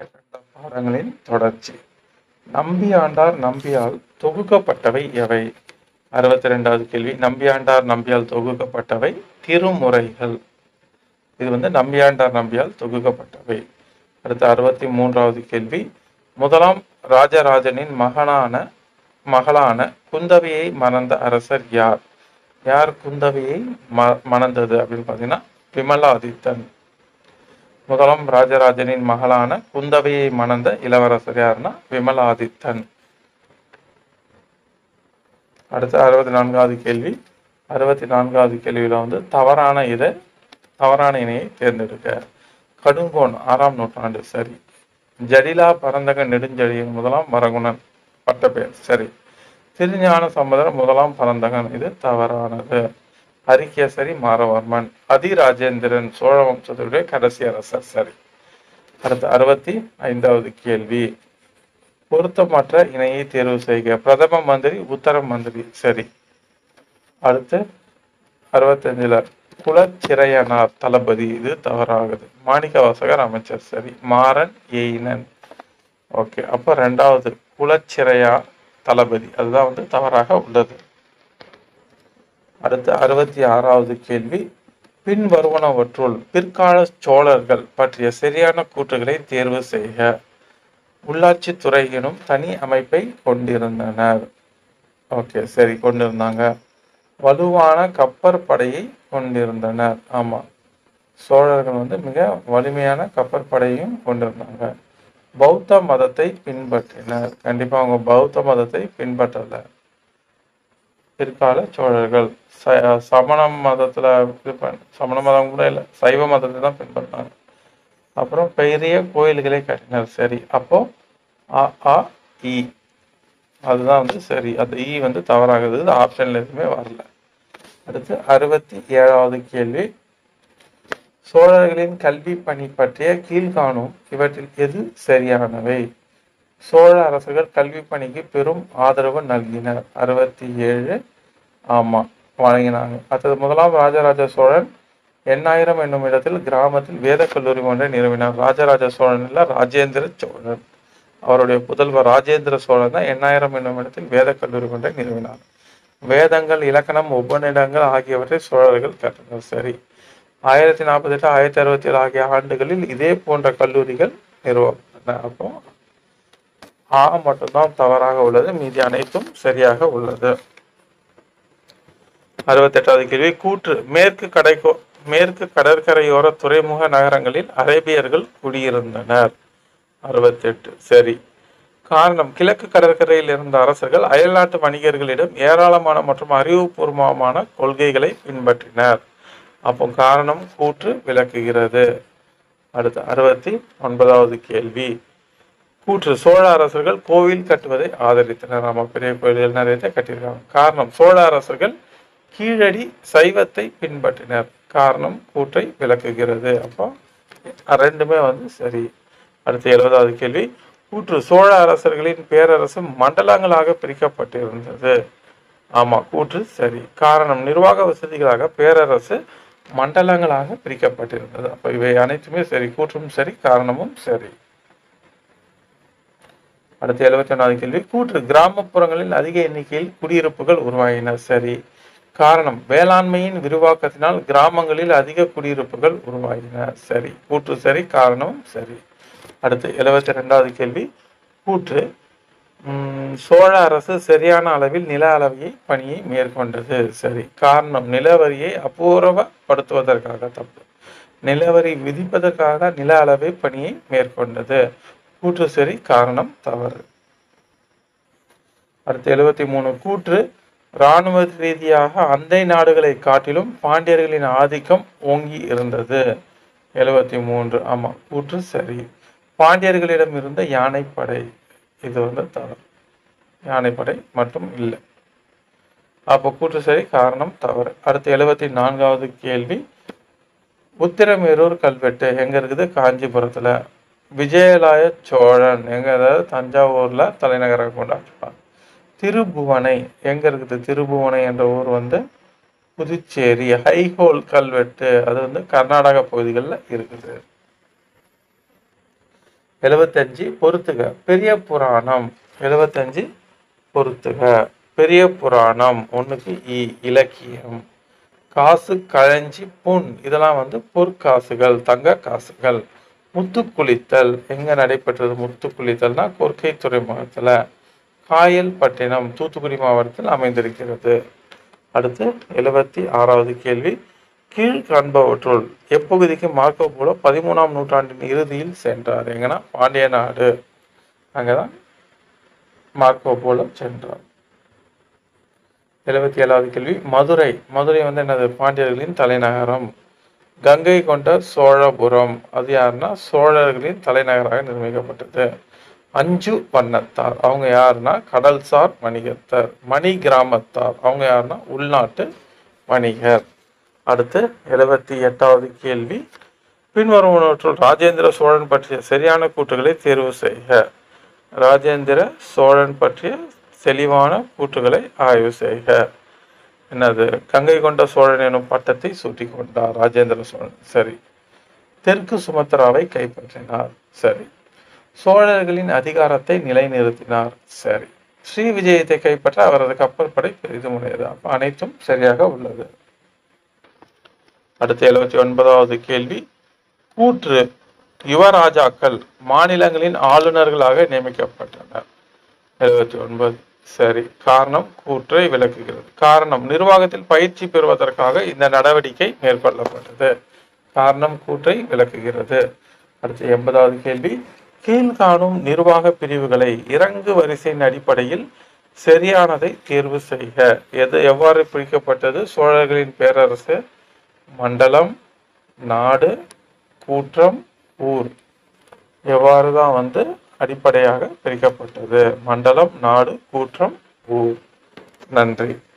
என்ற பாடங்களின் தொடர்ச்சி நம்பியாண்டார் நம்பியால் தொகுக்கப்பட்டவை எவை அறுபத்தி ரெண்டாவது கேள்வி நம்பியாண்டார் நம்பியால் தொகுக்கப்பட்டவை திருமுறைகள் இது வந்து நம்பியாண்டார் நம்பியால் தொகுக்கப்பட்டவை அடுத்து அறுபத்தி மூன்றாவது கேள்வி முதலாம் ராஜராஜனின் மகனான மகளான குந்தவையை மணந்த அரசர் யார் யார் குந்தவையை ம மணந்தது அப்படின்னு பார்த்தீங்கன்னா விமலாதித்தன் முதலாம் ராஜராஜனின் மகளான குந்தவையை மணந்த இளவரசர் யாருன்னா விமலாதித்தன் அடுத்து அறுபத்தி நான்காவது கேள்வி அறுபத்தி நான்காவது கேள்வியில வந்து தவறான இதை தவறான இணையை தேர்ந்தெடுக்க கடுங்கோன் ஆறாம் நூற்றாண்டு சரி ஜடிலா பரந்தக நெடுஞ்செழியன் முதலாம் மரகுணன் பட்டப்பெயர் சரி திருஞான சம்பந்தர் முதலாம் பரந்தகன் இது தவறானது ஹரிகேசரி மாரவர்மன் அதிராஜேந்திரன் சோழ வம்சத்துடைய கடைசி அரசர் சரி அடுத்து அறுபத்தி ஐந்தாவது கேள்வி பொருத்தமற்ற இணையை தேர்வு செய்க பிரதம மந்திரி உத்தர மந்திரி சரி அடுத்து அறுபத்தஞ்சுல குலச்சிறையனார் தளபதி இது தவறாகுது மாணிக்க வாசகர் அமைச்சர் சரி மாறன் ஏயினன் ஓகே அப்போ ரெண்டாவது குலச்சிறையா தளபதி அதுதான் வந்து தவறாக உள்ளது அடுத்து அறுபத்தி ஆறாவது கேள்வி பின் வருவனவற்றுள் பிற்கால சோழர்கள் பற்றிய சரியான கூற்றுகளை தேர்வு செய்க உள்ளாட்சி துறை எனும் தனி அமைப்பை கொண்டிருந்தனர் ஓகே சரி கொண்டிருந்தாங்க வலுவான கப்பற்படையை கொண்டிருந்தனர் ஆமா சோழர்கள் வந்து மிக வலிமையான கப்பற்படையையும் கொண்டிருந்தாங்க பௌத்த மதத்தை பின்பற்றினர் கண்டிப்பா அவங்க பௌத்த மதத்தை பின்பற்றல பிற்கால சோழர்கள் ச- சமண மதத்துல இது பண்ண- சமண மதம் கூட இல்லை சைவ மதத்தை தான் பின்பற்றினாங்க அப்புறம் பெரிய கோயில்களை கட்டினர் சரி அப்போ அ ஆ இ அதுதான் வந்து சரி அந்த இ வந்து தவறாகுது இது ஆப்ஷன்ல எதுவுமே வரல அடுத்து அறுபத்தி ஏழாவது கேள்வி சோழர்களின் கல்வி பணி பற்றிய கீழ்காணும் இவற்றில் எது சரியானவை சோழ அரசர்கள் கல்வி பணிக்கு பெரும் ஆதரவு நல்கினர் அறுபத்தி ஏழு ஆமா வழங்கினாங்க அடுத்தது முதலாம் ராஜராஜ சோழன் எண்ணாயிரம் என்னும் இடத்தில் கிராமத்தில் வேத கல்லூரி ஒன்றை நிறுவினார் ராஜராஜ சோழன் இல்ல ராஜேந்திர சோழன் அவருடைய புதல்வர் ராஜேந்திர சோழன் தான் எண்ணாயிரம் என்னும் இடத்தில் வேத கல்லூரி ஒன்றை நிறுவினார் வேதங்கள் இலக்கணம் ஒப்பனிடங்கள் ஆகியவற்றை சோழர்கள் கற்றனர் சரி ஆயிரத்தி நாற்பத்தி எட்டு ஆயிரத்தி அறுபத்தி ஏழு ஆகிய ஆண்டுகளில் இதே போன்ற கல்லூரிகள் நிறுவப்பட்டன அப்போ ஆ மட்டும்தான் தவறாக உள்ளது மீதி அனைத்தும் சரியாக உள்ளது அறுபத்தெட்டாவது கேள்வி கூற்று மேற்கு கடைக்கோ மேற்கு கடற்கரையோர துறைமுக நகரங்களில் அரேபியர்கள் குடியிருந்தனர் அறுபத்தெட்டு சரி காரணம் கிழக்கு கடற்கரையில் இருந்த அரசர்கள் அயல்நாட்டு வணிகர்களிடம் ஏராளமான மற்றும் அறிவுபூர்வமான கொள்கைகளை பின்பற்றினர் அப்போ காரணம் கூற்று விளக்குகிறது அடுத்து அறுபத்தி ஒன்பதாவது கேள்வி கூற்று சோழ அரசர்கள் கோவில் கட்டுவதை ஆதரித்தனர் நம்ம பெரிய கோயில்கள் நிறைய கட்டியிருக்காங்க காரணம் சோழ அரசர்கள் கீழடி சைவத்தை பின்பற்றினர் காரணம் கூற்றை விளக்குகிறது அப்போ ரெண்டுமே வந்து சரி அடுத்து எழுபதாவது கேள்வி கூற்று சோழ அரசர்களின் பேரரசு மண்டலங்களாக பிரிக்கப்பட்டிருந்தது ஆமா கூற்று சரி காரணம் நிர்வாக வசதிகளாக பேரரசு மண்டலங்களாக பிரிக்கப்பட்டிருந்தது அப்ப இவை அனைத்துமே சரி கூற்றும் சரி காரணமும் சரி அடுத்து எழுபத்தி ஒன்றாவது கேள்வி கூற்று கிராமப்புறங்களில் அதிக எண்ணிக்கையில் குடியிருப்புகள் உருவாகின சரி காரணம் வேளாண்மையின் விரிவாக்கத்தினால் கிராமங்களில் அதிக குடியிருப்புகள் உருவாகின சரி கூற்று சரி காரணமும் சரி அடுத்து எழுபத்தி ரெண்டாவது கேள்வி கூற்று உம், சோழ அரசு சரியான அளவில் நில அளவையை பணியை மேற்கொண்டது சரி காரணம் நிலவரியை அபூர்வப்படுத்துவதற்காக தப்பு நிலவரி விதிப்பதற்காக நில அளவை பணியை மேற்கொண்டது கூற்று சரி காரணம் தவறு அடுத்து எழுபத்தி மூணு கூற்று இராணுவ ரீதியாக அண்டை நாடுகளை காட்டிலும் பாண்டியர்களின் ஆதிக்கம் ஓங்கி இருந்தது எழுபத்தி மூன்று ஆமா கூற்று சரி பாண்டியர்களிடம் இருந்த யானைப்படை இது வந்து தவறு யானைப்படை மட்டும் இல்லை அப்போ கூற்று சரி காரணம் தவறு அடுத்து எழுபத்தி நான்காவது கேள்வி உத்திரமேரூர் கல்வெட்டு எங்க இருக்குது காஞ்சிபுரத்துல விஜயலாய சோழன் எங்க அதாவது தஞ்சாவூர்ல தலைநகராக கொண்டாடுறான் திருபுவனை எங்க இருக்குது திருபுவனை என்ற ஊர் வந்து புதுச்சேரி ஹைஹோல் கல்வெட்டு அது வந்து கர்நாடக பகுதிகளில் இருக்குது எழுபத்தஞ்சு பொறுத்துக பெரிய புராணம் எழுபத்தஞ்சு பொறுத்துக பெரிய புராணம் ஒன்றுக்கு இ இலக்கியம் காசு கழஞ்சி புண் இதெல்லாம் வந்து பொற்காசுகள் தங்க காசுகள் முத்து குளித்தல் எங்க நடைபெற்றது முத்து குளித்தல்னா கொர்க்கை துறைமுகத்துல காயல் பட்டினம் தூத்துக்குடி மாவட்டத்தில் அமைந்திருக்கிறது அடுத்து எழுபத்தி ஆறாவது கேள்வி கீழ் காண்பவற்றுள் எப்பகுதிக்கு மார்க்கோ போலோ பதிமூணாம் நூற்றாண்டின் இறுதியில் சென்றார் எங்கன்னா பாண்டிய நாடு அங்கதான் மார்க்கோ போலோ சென்றார் எழுபத்தி ஏழாவது கேள்வி மதுரை மதுரை வந்து என்னது பாண்டியர்களின் தலைநகரம் கங்கை கொண்ட சோழபுரம் அது யாருன்னா சோழர்களின் தலைநகராக நிர்மிக்கப்பட்டது அஞ்சு வண்ணத்தார் அவங்க யாருன்னா கடல்சார் வணிகத்தர் மணி கிராமத்தார் அவங்க யாருன்னா உள்நாட்டு வணிகர் அடுத்து எழுபத்தி எட்டாவது கேள்வி பின்வருவனவற்றுள் ராஜேந்திர சோழன் பற்றிய சரியான கூற்றுகளை தேர்வு செய்க ராஜேந்திர சோழன் பற்றிய தெளிவான கூற்றுகளை ஆய்வு செய்க என்னது கங்கை கொண்ட சோழன் எனும் பட்டத்தை சூட்டிக் கொண்டார் ராஜேந்திர சோழன் சரி தெற்கு சுமத்ராவை கைப்பற்றினார் சரி சோழர்களின் அதிகாரத்தை நிலைநிறுத்தினார் சரி ஸ்ரீ விஜயத்தை கைப்பற்ற அவரது கப்பல் படை பெரிதும் உடையது அப்ப அனைத்தும் சரியாக உள்ளது அடுத்து எழுபத்தி ஒன்பதாவது கேள்வி கூற்று யுவராஜாக்கள் மாநிலங்களின் ஆளுநர்களாக நியமிக்கப்பட்டனர் எழுபத்தி ஒன்பது சரி காரணம் கூற்றை விளக்குகிறது காரணம் நிர்வாகத்தில் பயிற்சி பெறுவதற்காக இந்த நடவடிக்கை மேற்கொள்ளப்பட்டது காரணம் கூற்றை விளக்குகிறது அடுத்து எண்பதாவது கேள்வி கீழ்காணும் நிர்வாக பிரிவுகளை இறங்கு வரிசையின் அடிப்படையில் சரியானதை தேர்வு செய்க எது எவ்வாறு பிரிக்கப்பட்டது சோழர்களின் பேரரசு மண்டலம் நாடு கூற்றம் ஊர் எவ்வாறு தான் வந்து அடிப்படையாக பிரிக்கப்பட்டது மண்டலம் நாடு கூற்றம் ஊர் நன்றி